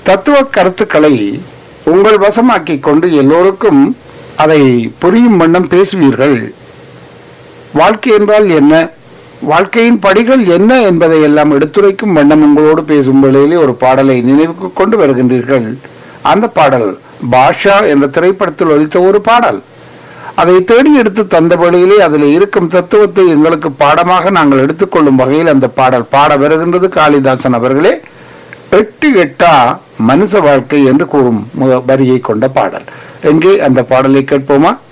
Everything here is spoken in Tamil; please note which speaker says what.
Speaker 1: தத்துவ கருத்துக்களை உங்கள் வசமாக்கிக் கொண்டு எல்லோருக்கும் அதை புரியும் வண்ணம் பேசுவீர்கள் வாழ்க்கை என்றால் என்ன வாழ்க்கையின் படிகள் என்ன என்பதை எல்லாம் எடுத்துரைக்கும் வண்ணம் உங்களோடு பேசும் வேளையிலே ஒரு பாடலை நினைவுக்கு கொண்டு வருகின்றீர்கள் அந்த பாடல் பாஷா என்ற திரைப்படத்தில் ஒலித்த ஒரு பாடல் அதை தேடி எடுத்து தந்த வேளையிலே அதில் இருக்கும் தத்துவத்தை எங்களுக்கு பாடமாக நாங்கள் எடுத்துக்கொள்ளும் வகையில் அந்த பாடல் பாட வருகின்றது காளிதாசன் அவர்களே எட்டு எட்டா மனுஷ வாழ்க்கை என்று கூறும் மு- வரியை கொண்ட பாடல் எங்கே அந்த பாடலை கேட்போமா